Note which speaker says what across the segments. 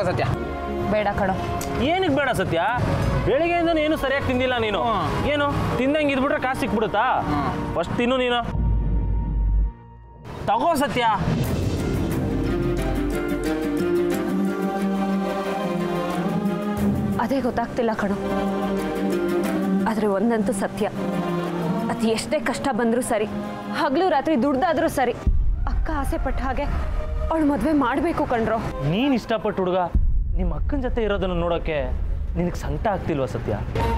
Speaker 1: ತಗೋ ಸತ್ಯ
Speaker 2: ಬೇಡ ಕಣೋ
Speaker 3: ಏನಕ್ಕೆ ಬೇಡ ಸತ್ಯ ಬೆಳಿಗ್ಗೆಯಿಂದ ಏನು ಸರಿಯಾಗಿ ತಿಂದಿಲ್ಲ ನೀನು ಏನು ತಿಂದಂಗೆ ಇದ್ಬಿಟ್ರೆ ಕಾಸು ಸಿಕ್ಬಿಡುತ್ತಾ ಫಸ್ಟ್ ತಿನ್ನು ನೀನು ತಗೋ ಸತ್ಯ
Speaker 2: ಅದೇ ಗೊತ್ತಾಗ್ತಿಲ್ಲ ಕಣೋ ಆದರೆ ಒಂದಂತೂ ಸತ್ಯ ಅದು ಎಷ್ಟೇ ಕಷ್ಟ ಬಂದರೂ ಸರಿ ಹಗಲು ರಾತ್ರಿ ದುಡ್ದಾದ್ರೂ ಸರಿ ಅಕ್ಕ ಆಸೆ ಪಟ್ಟ ಹಾಗೆ ಅವಳು ಮದುವೆ ಮಾಡಬೇಕು ಕಣ್ರೋ
Speaker 3: ನೀನು ಇಷ್ಟಪಟ್ಟು ಹುಡುಗ ನಿಮ್ಮ ಅಕ್ಕನ ಜೊತೆ ಇರೋದನ್ನು ನೋಡೋಕ್ಕೆ ನಿನಗೆ ಸಂಕಟ ಆಗ್ತಿಲ್ವಾ ಸತ್ಯ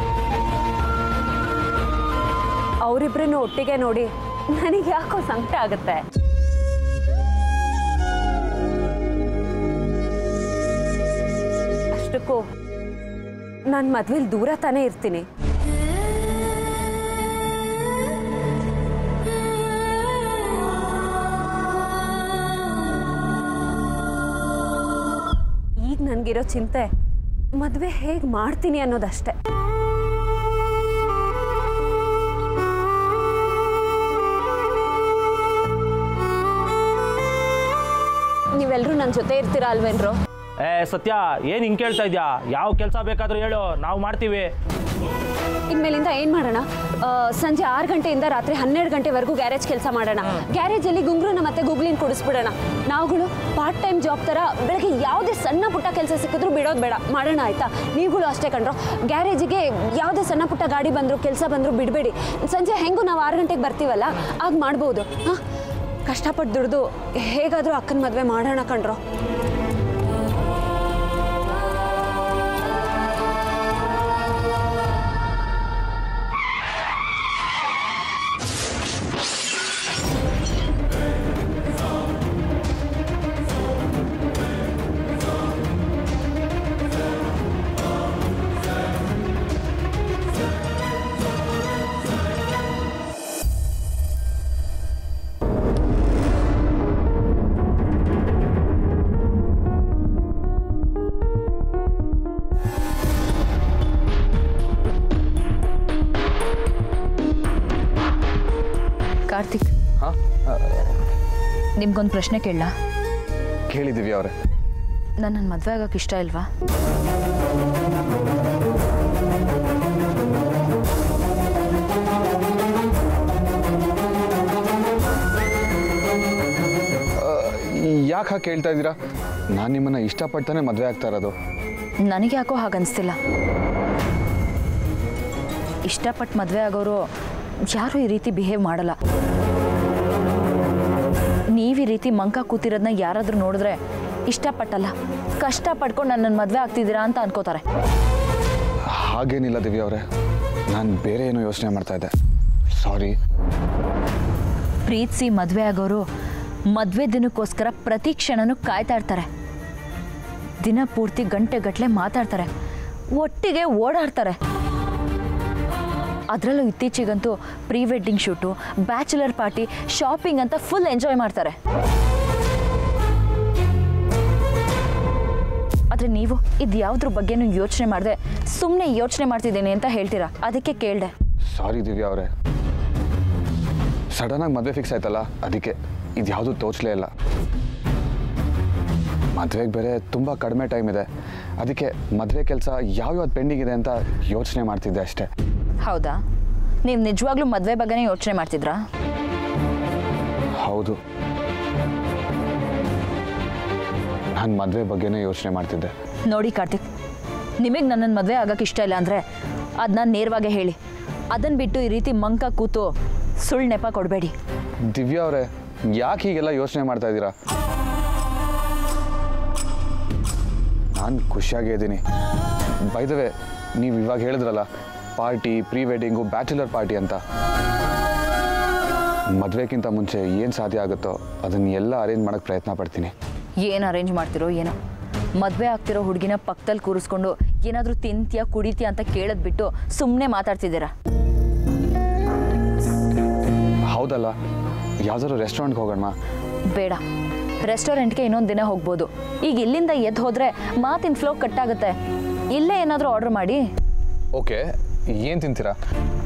Speaker 2: ಅವರಿಬ್ಬರನ್ನು ಒಟ್ಟಿಗೆ ನೋಡಿ ನನಗೆ ಯಾಕೋ ಸಂಕಟ ಆಗುತ್ತೆ ಅಷ್ಟಕ್ಕೂ ನಾನು ಮದ್ವೆಲಿ ದೂರ ತಾನೇ ಇರ್ತೀನಿ ಈಗ ನನಗಿರೋ ಚಿಂತೆ ಮದುವೆ ಹೇಗೆ ಮಾಡ್ತೀನಿ ಅನ್ನೋದಷ್ಟೇ ನೀವೆಲ್ಲರೂ ನನ್ನ ಜೊತೆ ಇರ್ತೀರಾ ಅಲ್ವೇನ್ರೋ
Speaker 3: ಏ ಸತ್ಯ ಏನು ಹಿಂಗೆ ಕೇಳ್ತಾ ಇದ್ಯಾ ಯಾವ ಕೆಲಸ ಬೇಕಾದರೂ ಹೇಳು ನಾವು ಮಾಡ್ತೀವಿ
Speaker 2: ಇನ್ಮೇಲಿಂದ ಏನು ಮಾಡೋಣ ಆ, ಸಂಜೆ ಆರು ಗಂಟೆಯಿಂದ ರಾತ್ರಿ ಹನ್ನೆರಡು ಗಂಟೆವರೆಗೂ ಗ್ಯಾರೇಜ್ ಕೆಲಸ ಮಾಡೋಣ ಗ್ಯಾರೇಜಲ್ಲಿ ಗುಂಗ್ರೂನ ಮತ್ತೆ ಗೂಗ್ಲಿನ ಕೊಡಿಸ್ಬಿಡೋಣ ನಾವುಗಳು ಪಾರ್ಟ್ ಟೈಮ್ ಜಾಬ್ ಥರ ಬೆಳಗ್ಗೆ ಯಾವುದೇ ಸಣ್ಣ ಪುಟ್ಟ ಕೆಲಸ ಸಿಕ್ಕಿದ್ರು ಬಿಡೋದು ಬೇಡ ಮಾಡೋಣ ಆಯ್ತಾ ನೀವುಗಳು ಅಷ್ಟೇ ಕಣ್ರೋ ಗ್ಯಾರೇಜಿಗೆ ಯಾವುದೇ ಸಣ್ಣ ಪುಟ್ಟ ಗಾಡಿ ಬಂದರು ಕೆಲಸ ಬಂದರು ಬಿಡಬೇಡಿ ಸಂಜೆ ಹೆಂಗೂ ನಾವು ಆರು ಗಂಟೆಗೆ ಬರ್ತೀವಲ್ಲ ಆಗ ಮಾಡ್ಬೋದು ಹಾಂ ಕಷ್ಟಪಟ್ಟು ದುಡ್ದು ಹೇಗಾದರೂ ಅಕ್ಕನ ಮದುವೆ ಮಾಡೋಣ ಕಣ್ರೋ
Speaker 4: ಕಾರ್ತಿಕ್
Speaker 1: ಹಾಂ
Speaker 4: ನಿಮ್ಗೊಂದು ಪ್ರಶ್ನೆ ಕೇಳಲಾ
Speaker 1: ಕೇಳಿದ್ದೀವಿ ಅವರೇ
Speaker 4: ನಾನು ನನ್ನ ಮದುವೆ ಆಗೋಕೆ ಇಷ್ಟ ಇಲ್ವಾ
Speaker 1: ಯಾಕೆ ಹಾಗೆ ಕೇಳ್ತಾ ಇದ್ದೀರಾ ನಾನು ನಿಮ್ಮನ್ನು ಇಷ್ಟಪಡ್ತಾನೆ ಮದುವೆ ಆಗ್ತಾ ಇರೋದು
Speaker 4: ನನಗೆ ಯಾಕೋ ಹಾಗನ್ನಿಸ್ತಿಲ್ಲ ಇಷ್ಟಪಟ್ಟು ಮದುವೆ ಆಗೋರು ಯಾರೂ ಈ ರೀತಿ ಬಿಹೇವ್ ಮಾಡಲ್ಲ ನೀವು ಈ ರೀತಿ ಮಂಕ ಕೂತಿರೋದನ್ನ ಯಾರಾದರೂ ನೋಡಿದ್ರೆ ಇಷ್ಟಪಟ್ಟಲ್ಲ ಕಷ್ಟ ಪಡ್ಕೊಂಡು ನನ್ನನ್ನು ಮದುವೆ ಆಗ್ತಿದ್ದೀರಾ ಅಂತ ಅನ್ಕೋತಾರೆ
Speaker 1: ಹಾಗೇನಿಲ್ಲ ದಿವ್ಯ ಅವರೇ ನಾನು ಬೇರೆ ಏನೋ ಯೋಚನೆ ಮಾಡ್ತಾ ಇದ್ದೆ ಸಾರಿ
Speaker 4: ಪ್ರೀತಿಸಿ ಮದುವೆ ಆಗೋರು ಮದುವೆ ದಿನಕ್ಕೋಸ್ಕರ ಪ್ರತಿ ಕ್ಷಣನೂ ಕಾಯ್ತಾ ಇರ್ತಾರೆ ದಿನ ಪೂರ್ತಿ ಗಂಟೆ ಗಟ್ಟಲೆ ಮಾತಾಡ್ತಾರೆ ಒಟ್ಟಿಗೆ ಓಡಾಡ್ತಾರೆ ಅದರಲ್ಲೂ ಇತ್ತೀಚೆಗಂತೂ pre wedding shoot bachelor party shopping ಅಂತ ಫುಲ್ ಎಂಜಾಯ್ ಮಾಡ್ತಾರೆ ಆದರೆ ನೀವು ಇದು ಯಾವುದ್ರ ಬಗ್ಗೆನೂ ಯೋಚನೆ ಮಾಡದೆ ಸುಮ್ಮನೆ ಯೋಚನೆ ಮಾಡ್ತಿದ್ದೀನಿ ಅಂತ ಹೇಳ್ತೀರಾ ಅದಕ್ಕೆ ಕೇಳಿದೆ
Speaker 1: ಸಾರಿ ದಿವ್ಯ ಅವರೇ ಸಡನ್ನಾಗಿ ಮದುವೆ ಫಿಕ್ಸ್ ಆಯ್ತಲ್ಲ ಅದಕ್ಕೆ ಇದು ಯಾವುದೂ ತೋಚಲೇ ಇಲ್ಲ ಮದುವೆಗೆ ಬೇರೆ ತುಂಬ ಕಡಿಮೆ ಟೈಮ್ ಇದೆ ಅದಕ್ಕೆ ಮದುವೆ ಕೆಲಸ ಯಾವ್ಯಾವ್ದು ಪೆಂಡಿಂಗ್ ಇದೆ ಅಂತ ಯೋಚನೆ ಮಾಡ್ತಿದ್ದೆ ಅಷ್ಟೇ
Speaker 4: ಹೌದಾ ನೀವು ನಿಜವಾಗ್ಲೂ ಮದುವೆ ಬಗ್ಗೆನೇ ಯೋಚನೆ ಮಾಡ್ತಿದ್ರಾ
Speaker 1: ಹೌದು ನಾನು ಮದುವೆ ಬಗ್ಗೆನೇ ಯೋಚನೆ ಮಾಡ್ತಿದ್ದೆ
Speaker 4: ನೋಡಿ ಕಾರ್ತಿಕ್ ನಿಮಗೆ ನನ್ನನ್ನು ಮದುವೆ ಆಗೋಕೆ ಇಷ್ಟ ಇಲ್ಲ ಅಂದರೆ ಅದನ್ನ ನೇರವಾಗೇ ಹೇಳಿ ಅದನ್ನು ಬಿಟ್ಟು ಈ ರೀತಿ ಮಂಕ ಕೂತು ಸುಳ್ಳು ನೆಪ ಕೊಡಬೇಡಿ
Speaker 1: ದಿವ್ಯಾ ಅವರೇ ಯಾಕೆ ಹೀಗೆಲ್ಲ ಯೋಚನೆ ಮಾಡ್ತಾ ಇದ್ದೀರಾ ನಾನು ಖುಷಿಯಾಗೇ ಇದ್ದೀನಿ ಬೈದವೆ ನೀವು ಇವಾಗ ಹೇಳಿದ್ರಲ್ಲ party pre wedding bachelor party ಅಂತ ಮದುವೆಗಿಂತ ಮುಂಚೆ ಏನು ಸಾಧ್ಯ ಆಗುತ್ತೋ ಅದನ್ನ ಎಲ್ಲ ಅರೇಂಜ್ ಮಾಡೋಕ್ಕೆ ಪ್ರಯತ್ನ ಪಡ್ತೀನಿ
Speaker 4: ಏನು ಅರೇಂಜ್ ಮಾಡ್ತಿರೋ ಏನೋ ಮದುವೆ ಆಗ್ತಿರೋ ಹುಡುಗಿನ ಪಕ್ಕದಲ್ಲಿ ಕೂರಿಸ್ಕೊಂಡು ಏನಾದರೂ ತಿಂತೀಯಾ ಕುಡಿತೀಯಾ ಅಂತ ಕೇಳೋದು ಬಿಟ್ಟು ಸುಮ್ಮನೆ ಮಾತಾಡ್ತಿದ್ದೀರಾ
Speaker 1: ಹೌದಲ್ಲ ಯಾವ್ದಾದ್ರು ರೆಸ್ಟೋರೆಂಟ್ಗೆ ಹೋಗೋಣ
Speaker 4: ಬೇಡ ರೆಸ್ಟೋರೆಂಟ್ಗೆ ಇನ್ನೊಂದು ದಿನ ಹೋಗ್ಬೋದು ಈಗ ಇಲ್ಲಿಂದ ಎದ್ದು ಹೋದರೆ ಮಾತಿನ ಫ್ಲೋ ಕಟ್ಟಾಗುತ್ತೆ ಇಲ್ಲೇ ಏನಾದರೂ ಆರ್ಡರ್ ಮಾಡಿ
Speaker 1: ಓಕೆ ಏನು ತಿಂತೀರಾ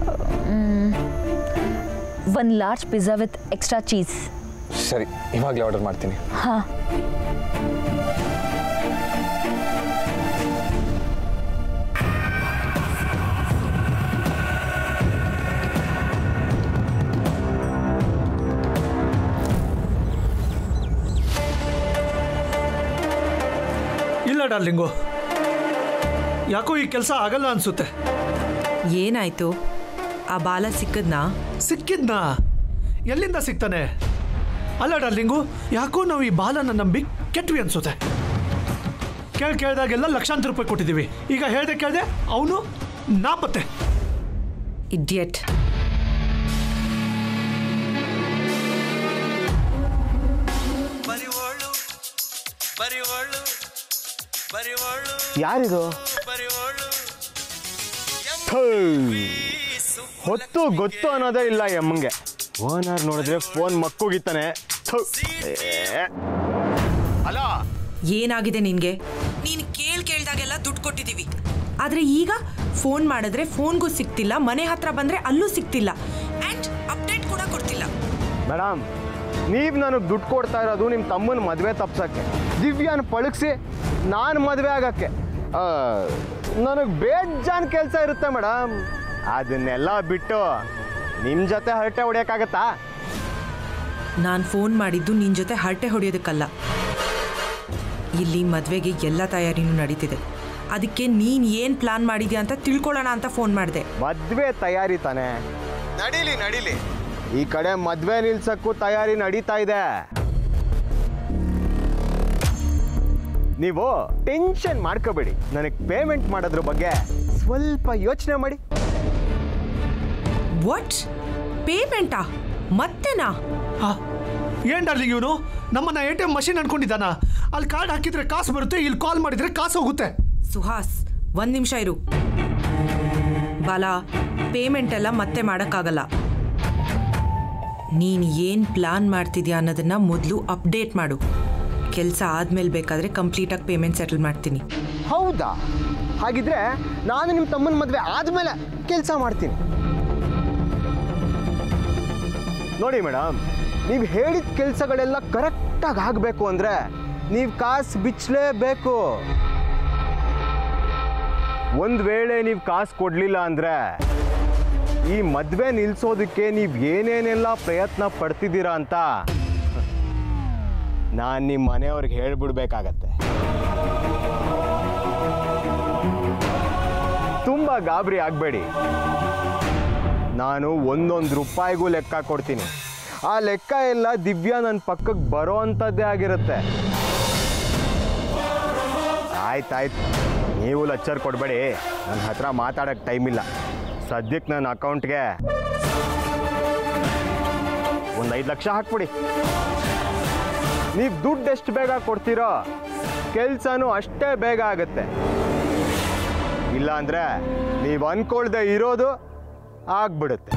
Speaker 4: ಒಂದು large pizza with extra cheese
Speaker 1: ಸರಿ ಇವಾಗಲೇ ಆರ್ಡರ್ ಮಾಡ್ತೀನಿ
Speaker 4: ಹಾಂ
Speaker 5: ಇಲ್ಲ ಡಾರ್ಲಿಂಗು ಯಾಕೋ ಈ ಕೆಲಸ ಆಗಲ್ಲ ಅನ್ಸುತ್ತೆ
Speaker 6: ಏನಾಯ್ತು ಆ ಬಾಲ ಸಿಕ್ಕದ್ನಾ
Speaker 5: ಸಿಕ್ಕಿದ್ನಾ ಎಲ್ಲಿಂದ ಸಿಗ್ತಾನೆ ಅಲ್ಲ ಡಾರ್ಲಿಂಗು ಯಾಕೋ ನಾವು ಈ ಬಾಲನ ನಂಬಿ ಕೆಟ್ವಿ ಅನ್ಸುತ್ತೆ ಕೇಳ್ ಕೇಳ್ದಾಗೆಲ್ಲ ಲಕ್ಷಾಂತರ ರೂಪಾಯಿ ಕೊಟ್ಟಿದ್ದೀವಿ ಈಗ ಹೇಳ್ದೆ ಕೇಳ್ದೆ ಅವನು ನಾಪತ್ತೆ
Speaker 6: ಇಡಿಯಟ್
Speaker 7: ಬರಿವೋಳು ಬರಿವೋಳು ಬರಿವೋಳು
Speaker 8: ಯಾರಿದು
Speaker 7: ಬರಿವೋಳು
Speaker 8: ಹೊತ್ತು ಗೊತ್ತು ಅನ್ನೋದೇ ಇಲ್ಲ ಎಮ್ಮಂಗೆ ಓನರ್ ನೋಡಿದ್ರೆ ಫೋನ್ ಮಕ್ಕುಗಿತ್ತಾನೆ ಅಲ್ಲ
Speaker 6: ಏನಾಗಿದೆ ನಿನ್ಗೆ ನೀನು ಕೇಳ್ ಕೇಳ್ದಾಗೆಲ್ಲ ದುಡ್ಡು ಕೊಟ್ಟಿದ್ದೀವಿ ಆದ್ರೆ ಈಗ ಫೋನ್ ಮಾಡಿದ್ರೆ ಫೋನ್ಗೂ ಸಿಗ್ತಿಲ್ಲ ಮನೆ ಹತ್ರ ಬಂದ್ರೆ ಅಲ್ಲೂ ಸಿಗ್ತಿಲ್ಲ ಅಂಡ್ ಅಪ್ಡೇಟ್ ಕೂಡ ಕೊಡ್ತಿಲ್ಲ
Speaker 8: ಮೇಡಮ್ ನೀವು ನನಗೆ ದುಡ್ಡು ಕೊಡ್ತಾ ಇರೋದು ನಿಮ್ಮ ತಮ್ಮನ ಮದುವೆ ತಪ್ಸಕ್ಕೆ ದಿವ್ಯಾನ ಪಳಗಿಸಿ ನಾನು ಮದುವೆ ಆಗಕ್ಕೆ ನನಗೆ ಬೇಜಾನ್ ಕೆಲಸ ಇರುತ್ತೆ ಮೇಡಮ್ ಅದನ್ನೆಲ್ಲ ಬಿಟ್ಟು ನಿಮ್ಮ ಜೊತೆ ಹರಟೆ ಹೊಡಿಯೋಕ್ಕಾಗತ್ತಾ
Speaker 6: ನಾನು ಫೋನ್ ಮಾಡಿದ್ದು ನಿನ್ ಜೊತೆ ಹರಟೆ ಹೊಡೆಯೋದಕ್ಕಲ್ಲ ಇಲ್ಲಿ ಮದ್ವೆಗೆ ಎಲ್ಲ ತಯಾರಿನೂ ನಡೀತಿದೆ ಅದಕ್ಕೆ ನೀನ್ ಏನ್ ಪ್ಲಾನ್ ಮಾಡಿದ್ಯಾ ಅಂತ ತಿಳ್ಕೊಳ್ಳೋಣ ಅಂತ ಫೋನ್ ಮಾಡಿದೆ
Speaker 8: ಮದ್ವೆ ತಯಾರಿ ತಾನೆ ನಡೀಲಿ ನಡೀಲಿ ಈ ಕಡೆ ಮದ್ವೆ ನಿಲ್ಸಕ್ಕೂ ತಯಾರಿ ನಡೀತಾ ಇದೆ ನೀವು ಟೆನ್ಷನ್ ಮಾಡ್ಕೋಬೇಡಿ ನನಗೆ ಪೇಮೆಂಟ್ ಮಾಡೋದ್ರ ಬಗ್ಗೆ ಸ್ವಲ್ಪ ಯೋಚನೆ ಮಾಡಿ
Speaker 6: ವಾಟ್ ಪೇಮೆಂಟಾ ಮತ್ತೆನಾ
Speaker 5: ಹಾ ಏನ್ ಡಾರ್ಲಿಂಗ್ ಇವನು ನಮ್ಮನ್ನ ಎ ಟಿ ಎಂ ಮಷಿನ್ ಅನ್ಕೊಂಡಿದ್ದಾನ ಅಲ್ಲಿ ಕಾರ್ಡ್ ಹಾಕಿದ್ರೆ ಕಾಸು ಬರುತ್ತೆ ಇಲ್ಲಿ ಕಾಲ್ ಮಾಡಿದ್ರೆ ಕಾಸು ಹೋಗುತ್ತೆ
Speaker 6: ಸುಹಾಸ್ ಒಂದ್ ನಿಮಿಷ ಇರು ಬಾಲ ಪೇಮೆಂಟ್ ಎಲ್ಲ ಮತ್ತೆ ಮಾಡೋಕ್ಕಾಗಲ್ಲ ನೀನು ಏನು ಪ್ಲಾನ್ ಮಾಡ್ತಿದ್ಯಾ ಅನ್ನೋದನ್ನ ಮೊದಲು ಅಪ್ಡೇಟ್ ಮಾಡು ಕೆಲಸ ಆದ್ಮೇಲೆ ಬೇಕಾದ್ರೆ ಕಂಪ್ಲೀಟಾಗಿ ಪೇಮೆಂಟ್ ಸೆಟಲ್ ಮಾಡ್ತೀನಿ
Speaker 8: ಹೌದಾ ಹಾಗಿದ್ರೆ ನಾನು ನಿಮ್ಮ ತಮ್ಮನ ಮದುವೆ ಆದಮೇಲೆ ಕೆಲಸ ಮಾಡ್ತೀನಿ ನೋಡಿ ಮೇಡಮ್ ನೀವು ಹೇಳಿದ ಕೆಲಸಗಳೆಲ್ಲ ಕರೆಕ್ಟಾಗಿ ಆಗಬೇಕು ಅಂದರೆ ನೀವು ಕಾಸು ಬಿಚ್ಚಲೇಬೇಕು ಒಂದು ವೇಳೆ ನೀವು ಕಾಸು ಕೊಡಲಿಲ್ಲ ಅಂದರೆ ಈ ಮದುವೆ ನಿಲ್ಲಿಸೋದಕ್ಕೆ ನೀವು ಏನೇನೆಲ್ಲ ಪ್ರಯತ್ನ ಪಡ್ತಿದ್ದೀರಾ ಅಂತ ನಾನು ನಿಮ್ಮ ಮನೆಯವ್ರಿಗೆ ಹೇಳ್ಬಿಡ್ಬೇಕಾಗತ್ತೆ ತುಂಬ ಗಾಬರಿ ಆಗಬೇಡಿ ನಾನು ಒಂದೊಂದು ರೂಪಾಯಿಗೂ ಲೆಕ್ಕ ಕೊಡ್ತೀನಿ ಆ ಲೆಕ್ಕ ಎಲ್ಲ ದಿವ್ಯಾ ನನ್ನ ಪಕ್ಕಕ್ಕೆ ಬರೋ ಅಂಥದ್ದೇ ಆಗಿರುತ್ತೆ ಆಯ್ತಾಯ್ತು ನೀವು ಲಚ್ಚರ್ ಕೊಡಬೇಡಿ ನನ್ನ ಹತ್ರ ಮಾತಾಡೋಕ್ಕೆ ಟೈಮ್ ಇಲ್ಲ ಸದ್ಯಕ್ಕೆ ನನ್ನ ಅಕೌಂಟ್ಗೆ ಒಂದು ಐದು ಲಕ್ಷ ಹಾಕ್ಬಿಡಿ ನೀವು ದುಡ್ಡು ಎಷ್ಟು ಬೇಗ ಕೊಡ್ತೀರೋ ಕೆಲಸನೂ ಅಷ್ಟೇ ಬೇಗ ಆಗುತ್ತೆ ಇಲ್ಲ ಅಂದರೆ ನೀವು ಅನ್ಕೊಳ್ದೆ ಇರೋದು ಆಗ್ಬಿಡುತ್ತೆ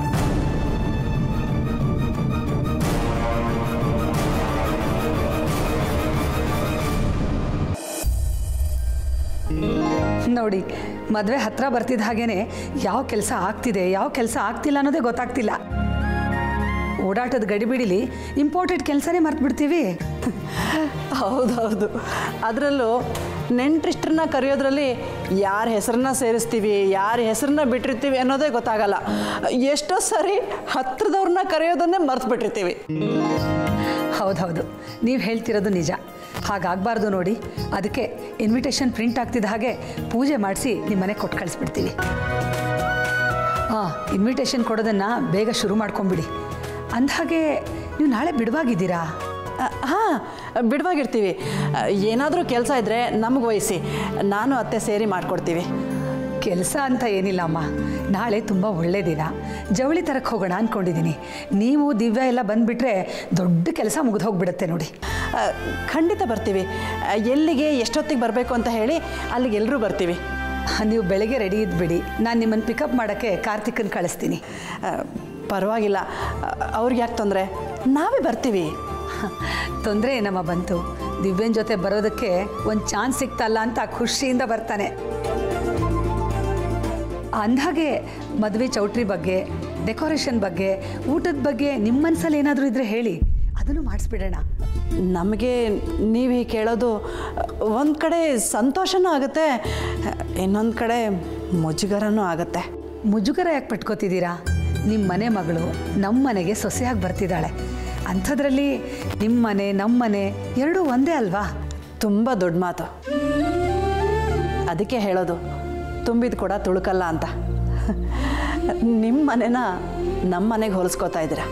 Speaker 9: ನೋಡಿ ಮದುವೆ ಹತ್ರ ಬರ್ತಿದ್ದ ಹಾಗೇನೆ ಯಾವ ಕೆಲಸ ಆಗ್ತಿದೆ ಯಾವ ಕೆಲಸ ಆಗ್ತಿಲ್ಲ ಅನ್ನೋದೇ ಗೊತ್ತಾಗ್ತಿಲ್ಲ ಓಡಾಟದ ಗಡಿಬಿಡಿಲಿ ಇಂಪಾರ್ಟೆಂಟ್ ಕೆಲಸನೇ ಮರ್ತು ಬಿಡ್ತೀವಿ
Speaker 10: ಹೌದೌದು ಅದರಲ್ಲೂ ನೆಂಟ್ರಿಷ್ಟ್ರನ್ನ ಕರೆಯೋದ್ರಲ್ಲಿ ಯಾರ ಹೆಸರನ್ನ ಸೇರಿಸ್ತೀವಿ ಯಾರ ಹೆಸರನ್ನ ಬಿಟ್ಟಿರ್ತೀವಿ ಅನ್ನೋದೇ ಗೊತ್ತಾಗಲ್ಲ ಎಷ್ಟೋ ಸರಿ ಹತ್ರದವ್ರನ್ನ ಕರೆಯೋದನ್ನೇ ಮರ್ತು ಬಿಟ್ಟಿರ್ತೀವಿ
Speaker 9: ಹೌದೌದು ನೀವು ಹೇಳ್ತಿರೋದು ನಿಜ ಹಾಗಾಗಬಾರ್ದು ನೋಡಿ ಅದಕ್ಕೆ ಇನ್ವಿಟೇಷನ್ ಪ್ರಿಂಟ್ ಆಗ್ತಿದ್ದ ಹಾಗೆ ಪೂಜೆ ಮಾಡಿಸಿ ನಿಮ್ಮ ಮನೆಗೆ ಕೊಟ್ಟು ಕಳಿಸ್ಬಿಡ್ತೀವಿ ಹಾಂ ಇನ್ವಿಟೇಷನ್ ಕೊಡೋದನ್ನು ಬೇಗ ಶುರು ಮಾಡ್ಕೊಂಬಿಡಿ ಅಂದಹಾಗೆ ನೀವು ನಾಳೆ ಬಿಡುವಾಗಿದ್ದೀರಾ
Speaker 10: ಹಾಂ ಬಿಡುವಾಗಿರ್ತೀವಿ ಏನಾದರೂ ಕೆಲಸ ಇದ್ದರೆ ನಮಗೆ ವಹಿಸಿ ನಾನು ಅತ್ತೆ ಸೇರಿ ಮಾಡಿಕೊಡ್ತೀವಿ
Speaker 9: ಕೆಲಸ ಅಂತ ಏನಿಲ್ಲ ಅಮ್ಮ ನಾಳೆ ತುಂಬ ಒಳ್ಳೆ ದಿನ ಜವಳಿ ತರಕ್ಕೆ ಹೋಗೋಣ ಅಂದ್ಕೊಂಡಿದ್ದೀನಿ ನೀವು ದಿವ್ಯ ಎಲ್ಲ ಬಂದುಬಿಟ್ರೆ ದೊಡ್ಡ ಕೆಲಸ ಮುಗಿದು ಹೋಗ್ಬಿಡುತ್ತೆ ನೋಡಿ
Speaker 10: ಆ, ಖಂಡಿತ ಬರ್ತೀವಿ ಆ, ಎಲ್ಲಿಗೆ ಎಷ್ಟೊತ್ತಿಗೆ ಬರಬೇಕು ಅಂತ ಹೇಳಿ ಅಲ್ಲಿಗೆ ಎಲ್ಲರೂ ಬರ್ತೀವಿ
Speaker 9: ನೀವು ಬೆಳಗ್ಗೆ ರೆಡಿ ಇದ್ಬಿಡಿ ನಾನು ನಿಮ್ಮನ್ನು ಪಿಕಪ್ ಮಾಡೋಕ್ಕೆ ಕಾರ್ತಿಕನ್ ಕಳಿಸ್ತೀನಿ
Speaker 10: ಆ, ಪರವಾಗಿಲ್ಲ ಅವ್ರಿಗೆ ಯಾಕೆ ತೊಂದರೆ ನಾವೇ ಬರ್ತೀವಿ
Speaker 9: ತೊಂದರೆ ಏನಮ್ಮ ಬಂತು ದಿವ್ಯನ ಜೊತೆ ಬರೋದಕ್ಕೆ ಒಂದು ಚಾನ್ಸ್ ಸಿಕ್ತಲ್ಲ ಅಂತ ಖುಷಿಯಿಂದ ಬರ್ತಾನೆ ಅಂದ್ಹಾಗೆ ಮದುವೆ ಚೌಟ್ರಿ ಬಗ್ಗೆ ಡೆಕೋರೇಷನ್ ಬಗ್ಗೆ ಊಟದ ಬಗ್ಗೆ ನಿಮ್ಮ ಮನಸ್ಸಲ್ಲಿ ಏನಾದರೂ ಇದ್ರೆ ಹೇಳಿ ಅದನ್ನು ಮಾಡಿಸ್ಬಿಡೋಣ
Speaker 10: ನಮಗೆ ನೀವು ಹೀಗೆ ಕೇಳೋದು ಒಂದು ಕಡೆ ಸಂತೋಷನೂ ಆಗುತ್ತೆ ಇನ್ನೊಂದು ಕಡೆ ಮುಜುಗರನೂ ಆಗುತ್ತೆ
Speaker 9: ಮುಜುಗರ ಯಾಕೆ ಪಟ್ಕೋತಿದ್ದೀರಾ ನಿಮ್ಮ ಮನೆ ಮಗಳು ನಮ್ಮ ಮನೆಗೆ ಸೊಸೆಯಾಗಿ ಬರ್ತಿದ್ದಾಳೆ ಅಂಥದ್ರಲ್ಲಿ ನಿಮ್ಮ ಮನೆ ನಮ್ಮ ಮನೆ ಎರಡೂ ಒಂದೇ ಅಲ್ವಾ
Speaker 10: ತುಂಬ ದೊಡ್ಡ ಮಾತು ಅದಕ್ಕೆ ಹೇಳೋದು ತುಂಬಿದ ಕೂಡ ತುಳುಕಲ್ಲ ಅಂತ ನಿಮ್ಮ ಮನೆನ ನಮ್ಮ ಮನೆಗೆ ಹೋಲಿಸ್ಕೋತಾ ಇದ್ದೀರ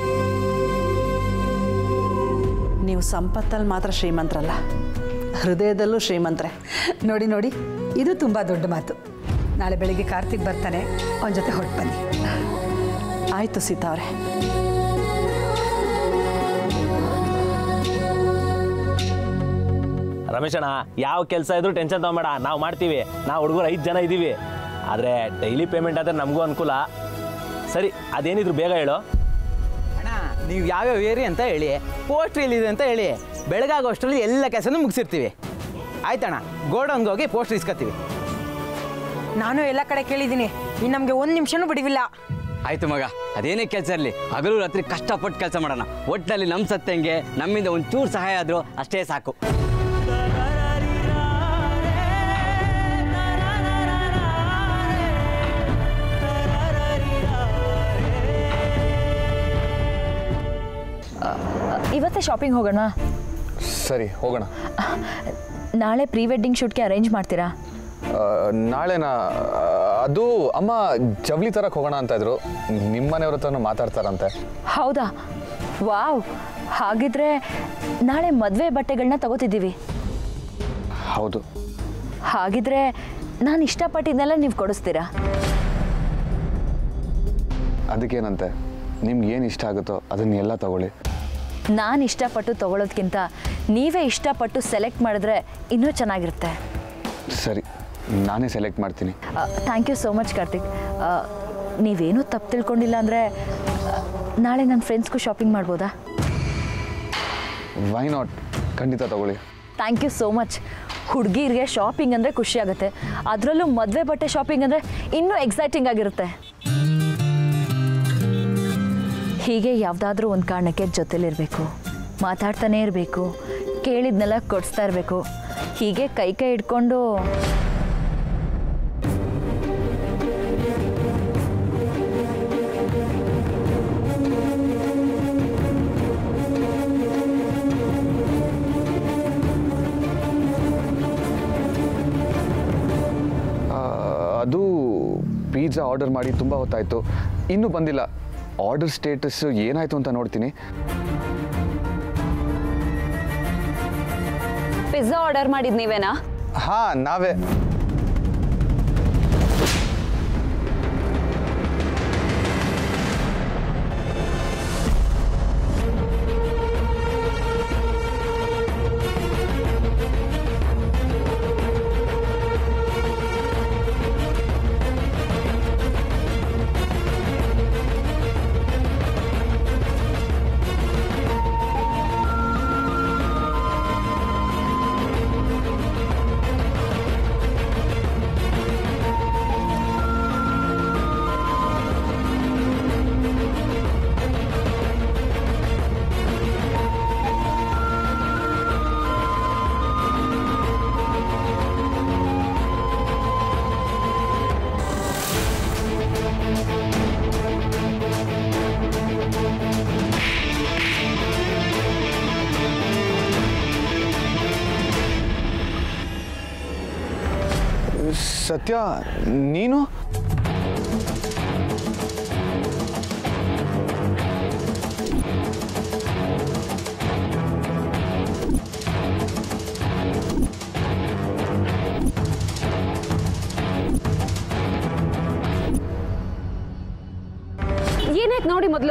Speaker 10: ನೀವು ಸಂಪತ್ತಲ್ಲಿ ಮಾತ್ರ ಶ್ರೀಮಂತರಲ್ಲ ಹೃದಯದಲ್ಲೂ ಶ್ರೀಮಂತರೇ
Speaker 9: ನೋಡಿ ನೋಡಿ ಇದು ತುಂಬ ದೊಡ್ಡ ಮಾತು ನಾಳೆ ಬೆಳಿಗ್ಗೆ ಕಾರ್ತಿಕ್ ಬರ್ತಾನೆ ಅವನ ಜೊತೆ ಹೊರಟು ಬನ್ನಿ
Speaker 10: ಆಯಿತು ಸೀತಾ ಅವರೇ
Speaker 3: ರಮೇಶ್ ಅಣ್ಣ ಯಾವ ಕೆಲಸ ಇದ್ರೂ ಟೆನ್ಷನ್ ತಗೊಂಬೇಡ ನಾವು ಮಾಡ್ತೀವಿ ನಾವು ಹುಡುಗರು ಐದು ಜನ ಇದ್ದೀವಿ ಆದರೆ ಡೈಲಿ ಪೇಮೆಂಟ್ ಆದರೆ ನಮಗೂ ಅನುಕೂಲ ಸರಿ ಅದೇನಿದ್ರು ಬೇಗ ಹೇಳು
Speaker 11: ಅಣ್ಣ ನೀವು ಯಾವ್ಯಾವ ಏರಿ ಅಂತ ಹೇಳಿ ಪೋಸ್ಟ್ರ್ ಎಲ್ಲಿದೆ ಅಂತ ಹೇಳಿ ಬೆಳಗಾಗೋಷ್ಟರಲ್ಲಿ ಎಲ್ಲ ಕೆಲಸನೂ ಮುಗಿಸಿರ್ತೀವಿ ಆಯ್ತಣ್ಣ ಗೋಡೌನ್ಗೆ ಹೋಗಿ ಪೋಸ್ಟ್ರ್ ಇಸ್ಕೊತೀವಿ
Speaker 12: ನಾನು ಎಲ್ಲ ಕಡೆ ಕೇಳಿದ್ದೀನಿ ಇನ್ನು ನಮಗೆ ಒಂದು ನಿಮಿಷನೂ ಬಿಡುವಿಲ್ಲ
Speaker 13: ಆಯ್ತು ಮಗ ಅದೇನೇ ಕೆಲಸ ಇರಲಿ ಹಗಲು ರಾತ್ರಿ ಕಷ್ಟಪಟ್ಟು ಕೆಲಸ ಮಾಡೋಣ ಒಟ್ಟಿನಲ್ಲಿ ನಮ್ಮ ಸತ್ತಂಗೆ ನಮ್ಮಿಂದ ಒಂಚೂರು ಸಹಾಯ ಆದರೂ ಅಷ್ಟೇ ಸಾಕು
Speaker 4: ಇವತ್ತೇ ಶಾಪಿಂಗ್ ಹೋಗೋಣ
Speaker 1: ಸರಿ ಹೋಗೋಣ
Speaker 4: ನಾಳೆ ಪ್ರೀ ವೆಡ್ಡಿಂಗ್ ಶೂಟ್ಗೆ ಅರೇಂಜ್ ಮಾಡ್ತೀರಾ
Speaker 1: ಆ, ನಾಳೆನಾ ಆ, ಅದು ಅಮ್ಮ ಜವಳಿ ತರಕ್ಕೆ ಹೋಗೋಣ ಅಂತ ಇದ್ರು ನಿಮ್ಮ ಮನೆಯವ್ರ ಹತ್ರನೂ ಮಾತಾಡ್ತಾರಂತೆ
Speaker 4: ಹೌದಾ ವಾವ್ ಹಾಗಿದ್ರೆ ನಾಳೆ ಮದುವೆ ಬಟ್ಟೆಗಳನ್ನ ತಗೋತಿದ್ದೀವಿ
Speaker 1: ಹೌದು
Speaker 4: ಹಾಗಿದ್ರೆ ನಾನು ಇಷ್ಟಪಟ್ಟಿದ್ದೆಲ್ಲ ನೀವು ಕೊಡಿಸ್ತೀರಾ
Speaker 1: ಅದಕ್ಕೇನಂತೆ ನಿಮ್ಗೆ ಏನು ಇಷ್ಟ ಆಗುತ್ತೋ ಅದನ್ನೆಲ್ಲ ತಗೊಳ್ಳಿ
Speaker 4: ನಾನು ಇಷ್ಟಪಟ್ಟು ತಗೊಳ್ಳೋದ್ಕಿಂತ ನೀವೇ ಇಷ್ಟಪಟ್ಟು ಸೆಲೆಕ್ಟ್ ಮಾಡಿದ್ರೆ ಇನ್ನೂ ಚೆನ್ನಾಗಿರುತ್ತೆ
Speaker 1: ಸರಿ ನಾನೇ ಸೆಲೆಕ್ಟ್ ಮಾಡ್ತೀನಿ
Speaker 4: thank you so much Karthik ಆ, ನೀವೇನೂ ತಪ್ಪು ತಿಳ್ಕೊಂಡಿಲ್ಲ ಅಂದರೆ ನಾಳೆ ನನ್ನ ಫ್ರೆಂಡ್ಸ್ಗೂ ಶಾಪಿಂಗ್ ಮಾಡ್ಬೋದಾ
Speaker 1: ವೈ ನಾಟ್ ಖಂಡಿತ ತಗೊಳ್ಳಿ
Speaker 4: ಥ್ಯಾಂಕ್ ಯು ಸೋ ಮಚ್ ಹುಡುಗಿರಿಗೆ ಶಾಪಿಂಗ್ ಅಂದರೆ ಖುಷಿ ಆಗುತ್ತೆ ಅದರಲ್ಲೂ ಮದುವೆ ಬಟ್ಟೆ ಶಾಪಿಂಗ್ ಅಂದರೆ ಇನ್ನೂ ಎಕ್ಸೈಟಿಂಗ್ ಆಗಿರುತ್ತೆ ಹೀಗೆ ಯಾವುದಾದ್ರೂ ಒಂದು ಕಾರಣಕ್ಕೆ ಜೊತೆಲಿರಬೇಕು ಮಾತಾಡ್ತಾನೇ ಇರಬೇಕು ಕೇಳಿದ್ನೆಲ್ಲ ಕೊಡಿಸ್ತಾ ಇರಬೇಕು ಹೀಗೆ ಕೈ ಕೈ ಹಿಡ್ಕೊಂಡು
Speaker 1: ಆ, ಅದು ಪಿಜ್ಜಾ ಆರ್ಡರ್ ಮಾಡಿ ತುಂಬ ಹೊತ್ತಾಯಿತು ಇನ್ನೂ ಬಂದಿಲ್ಲ ಆರ್ಡರ್ ಸ್ಟೇಟಸ್ ಏನಾಯಿತು ಅಂತ ನೋಡ್ತೀನಿ
Speaker 2: ಪಿಜ್ಜಾ ಆರ್ಡರ್ ಮಾಡಿದ್ ನೀವೇನಾ
Speaker 1: ಹಾಂ ನಾವೇ ಸತ್ಯ ನೀನು
Speaker 2: ಏನಾಯ್ತು ನೋಡಿ ಮೊದಲು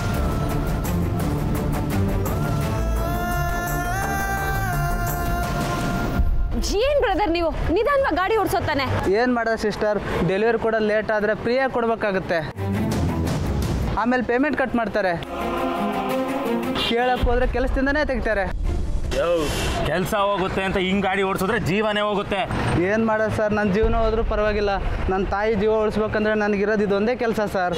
Speaker 2: ಏನ್ ಬ್ರದರ್ ನೀವು ನಿಧಾನವಾಗಿ ಗಾಡಿ ಓಡಿಸೋತಾನೆ
Speaker 11: ಏನು ಮಾಡೋದು ಸಿಸ್ಟರ್ ಡೆಲಿವರಿ ಕೂಡ ಲೇಟ್ ಆದರೆ ಫ್ರೀಯಾಗಿ ಕೊಡಬೇಕಾಗುತ್ತೆ ಆಮೇಲೆ ಪೇಮೆಂಟ್ ಕಟ್ ಮಾಡ್ತಾರೆ ಕೇಳಕ್ಕೆ ಹೋದ್ರೆ ಕೆಲಸದಿಂದನೇ ತೆಗಿತಾರೆ
Speaker 3: ಕೆಲಸ ಹೋಗುತ್ತೆ ಅಂತ ಹಿಂಗ್ ಗಾಡಿ ಓಡಿಸಿದ್ರೆ ಜೀವನೇ ಹೋಗುತ್ತೆ
Speaker 11: ಏನು ಮಾಡೋದು ಸರ್ ನನ್ನ ಜೀವನ ಹೋದ್ರೂ ಪರವಾಗಿಲ್ಲ ನನ್ನ ತಾಯಿ ಜೀವ ಉಳಿಸ್ಬೇಕಂದ್ರೆ ನನಗಿರೋದು ಇದೊಂದೇ ಕೆಲಸ ಸರ್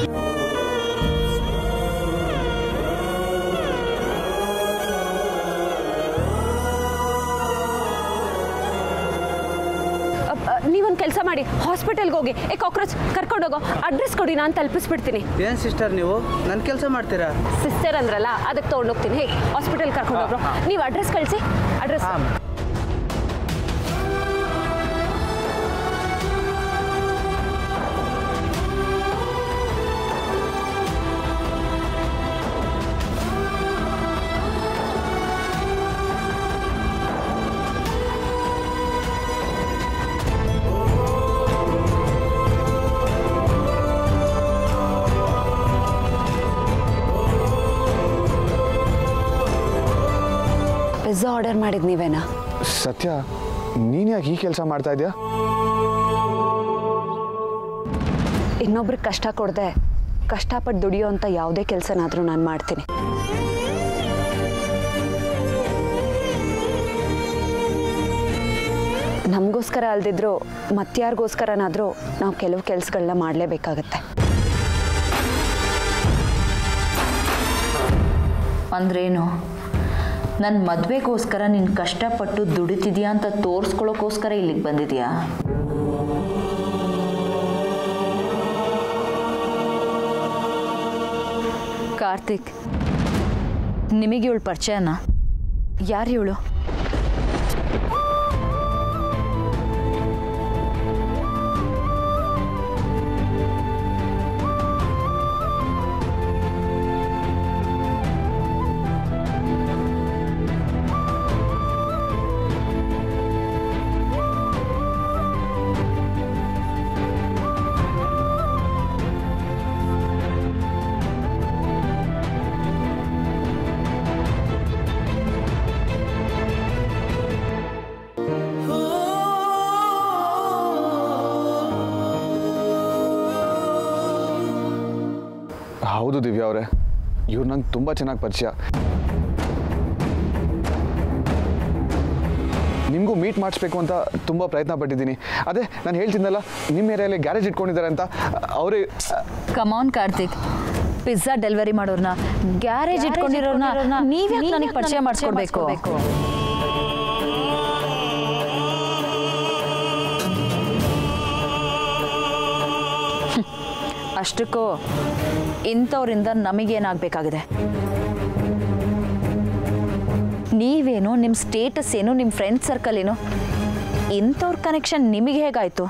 Speaker 2: ನೀವೊಂದು ಕೆಲಸ ಮಾಡಿ ಹಾಸ್ಪಿಟಲ್ಗೆ ಹೋಗಿ ಏ ಕಾಕ್ರೋಚ್ ಕರ್ಕೊಂಡೋಗೋ ಅಡ್ರೆಸ್ ಕೊಡಿ ನಾನು ತಲುಪಿಸ್ಬಿಡ್ತೀನಿ
Speaker 11: ಏನು ಸಿಸ್ಟರ್ ನೀವು ನನ್ನ ಕೆಲಸ ಮಾಡ್ತೀರಾ
Speaker 2: ಸಿಸ್ಟರ್ ಅಂದ್ರಲ್ಲ ಅದಕ್ಕೆ ತೊಗೊಂಡೋಗ್ತೀನಿ ಹೇ ಹಾಸ್ಪಿಟಲ್ ಕರ್ಕೊಂಡೋಗ್ರು ನೀವು ಅಡ್ರೆಸ್ ಕಳಿಸಿ ಅಡ್ರೆಸ್ ಪಿಜ್ಜಾ ಆರ್ಡರ್ ಮಾಡಿದ್ ನೀವೇನಾ
Speaker 1: ಸತ್ಯ ನೀನು ಯಾಕೆ ಈ ಕೆಲಸ ಮಾಡ್ತಾ ಇದೆಯಾ
Speaker 2: ಇನ್ನೊಬ್ರಿಗೆ ಕಷ್ಟ ಕೊಡದೆ ಕಷ್ಟಪಟ್ಟು ದುಡಿಯೋ ಅಂತ ಯಾವುದೇ ಕೆಲಸನಾದರೂ ನಾನು ಮಾಡ್ತೀನಿ ನಮಗೋಸ್ಕರ ಅಲ್ದಿದ್ರು ಮತ್ತಾರಿಗೋಸ್ಕರನಾದರೂ ನಾವು ಕೆಲವು ಕೆಲಸಗಳನ್ನ ಮಾಡಲೇಬೇಕಾಗತ್ತೆ
Speaker 4: ಅಂದ್ರೇನು ನನ್ನ ಮದುವೆಗೋಸ್ಕರ ನೀನು ಕಷ್ಟಪಟ್ಟು ದುಡಿತಿದ್ಯಾ ಅಂತ ತೋರಿಸ್ಕೊಳ್ಳೋಕ್ಕೋಸ್ಕರ ಇಲ್ಲಿಗೆ ಬಂದಿದ್ಯಾ ಕಾರ್ತಿಕ್ ನಿಮಗೆ ಇವಳು ಪರಿಚಯನಾ ಯಾರು ಇವಳು
Speaker 1: ಹೌದು ದಿವ್ಯಾ ಅವರೇ ಇವ್ರು ನಂಗೆ ತುಂಬ ಚೆನ್ನಾಗಿ ಪರಿಚಯ ನಿಮಗೂ ಮೀಟ್ ಮಾಡಿಸ್ಬೇಕು ಅಂತ ತುಂಬ ಪ್ರಯತ್ನ ಪಟ್ಟಿದ್ದೀನಿ ಅದೇ ನಾನು ಹೇಳ್ತಿದ್ನಲ್ಲ ನಿಮ್ಮ ಏರಿಯಲ್ಲಿ ಗ್ಯಾರೇಜ್ ಇಟ್ಕೊಂಡಿದ್ದಾರೆ ಅಂತ ಅವರೇ
Speaker 4: ಕಮಾನ್ ಕಾರ್ತಿಕ್ ಪಿಜ್ಜಾ ಡೆಲಿವರಿ ಮಾಡೋರ್ನ ಗ್ಯಾರೇಜ್ ಇಟ್ಕೊಂಡಿರೋರ್ನ ನೀವ್ಯಾಕೆ ನನಗೆ ಪರಿಚಯ ಮಾಡಿಸ್ಕೊಡ್ಬೇಕು ಹ್ಮ್. ಅಷ್ಟಕ್ಕೂ ಇಂಥವ್ರಿಂದ ನಮಗೇನಾಗಬೇಕಾಗಿದೆ ನೀವೇನು ನಿಮ್ಮ ಸ್ಟೇಟಸ್ ಏನು ನಿಮ್ಮ ಫ್ರೆಂಡ್ ಸರ್ಕಲ್ ಏನು ಇಂಥವ್ರ ಕನೆಕ್ಷನ್ ನಿಮಗೆ ಹೇಗಾಯಿತು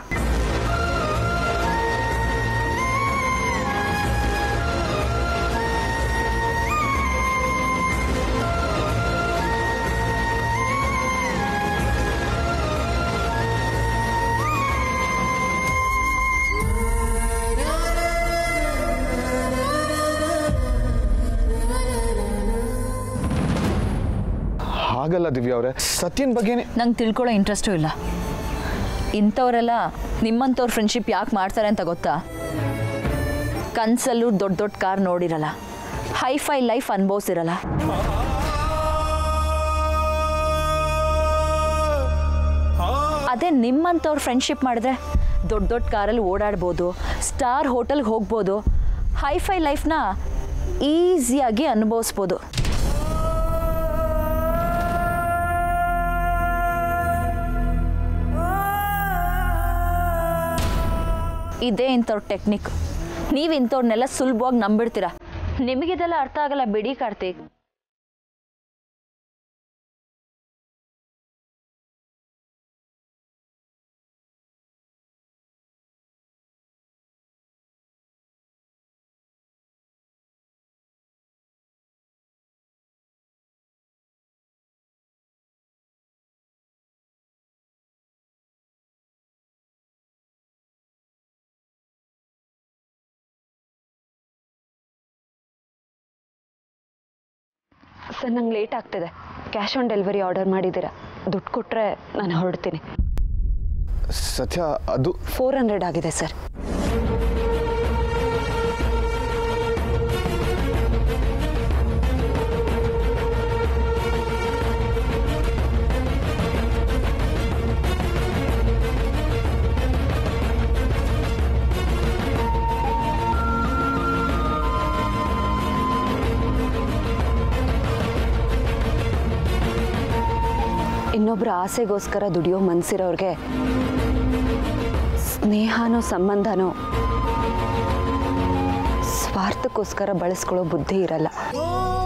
Speaker 1: ಹಾಗಲ್ಲ ದಿವ್ಯಾ ಅವರೇ ಸತ್ಯನ ಬಗ್ಗೆನೇ
Speaker 4: ನಂಗೆ ತಿಳ್ಕೊಳ್ಳೋ ಇಂಟ್ರೆಸ್ಟು ಇಲ್ಲ ಇಂಥವರೆಲ್ಲ ನಿಮ್ಮಂಥವ್ರ ಫ್ರೆಂಡ್ಶಿಪ್ ಯಾಕೆ ಮಾಡ್ತಾರೆ ಅಂತ ಗೊತ್ತಾ ಕನ್ಸಲ್ಲೂ ದೊಡ್ಡ ದೊಡ್ಡ ಕಾರ್ ನೋಡಿರಲ್ಲ ಹೈಫೈ ಲೈಫ್ ಅನುಭವಿಸಿರಲ್ಲ ಅದೇ ನಿಮ್ಮಂಥವ್ರ ಫ್ರೆಂಡ್ಶಿಪ್ ಮಾಡಿದ್ರೆ ದೊಡ್ಡ ದೊಡ್ಡ ಕಾರಲ್ಲಿ ಓಡಾಡ್ಬೋದು ಸ್ಟಾರ್ ಹೋಟೆಲ್ಗೆ ಹೋಗ್ಬೋದು ಹೈಫೈ ಲೈಫ್ನ ಈಸಿಯಾಗಿ ಅನುಭವಿಸ್ಬೋದು ಇದೇ ಇಂಥವ್ರ ಟೆಕ್ನಿಕ್ ನೀವು ಇಂಥವ್ರನ್ನೆಲ್ಲ ಸುಲಭವಾಗಿ ನಂಬಿಡ್ತೀರಾ ನಿಮಗಿದೆಲ್ಲ ಅರ್ಥ ಆಗಲ್ಲ ಬಿಡಿ ಕಾರ್ತಿಕ್
Speaker 2: ಸರ್ ನಂಗೆ ಲೇಟ್ ಆಗ್ತಿದೆ ಕ್ಯಾಶ್ ಆನ್ ಡೆಲಿವರಿ ಆರ್ಡರ್ ಮಾಡಿದ್ದೀರಾ ದುಡ್ಡು ಕೊಟ್ಟರೆ ನಾನು ಹೊರಡ್ತೀನಿ
Speaker 1: ಸತ್ಯ ಅದು
Speaker 2: ಫೋರ್ ಹಂಡ್ರೆಡ್ ಆಗಿದೆ ಸರ್ ಇನ್ನೊಬ್ಬರ ಆಸೆಗೋಸ್ಕರ ದುಡಿಯೋ ಮನ್ಸಿರೋರ್ಗೆ ಸ್ನೇಹನೋ ಸಂಬಂಧನೋ ಸ್ವಾರ್ಥಕ್ಕೋಸ್ಕರ ಬಳಸ್ಕೊಳ್ಳೋ ಬುದ್ಧಿ ಇರಲ್ಲ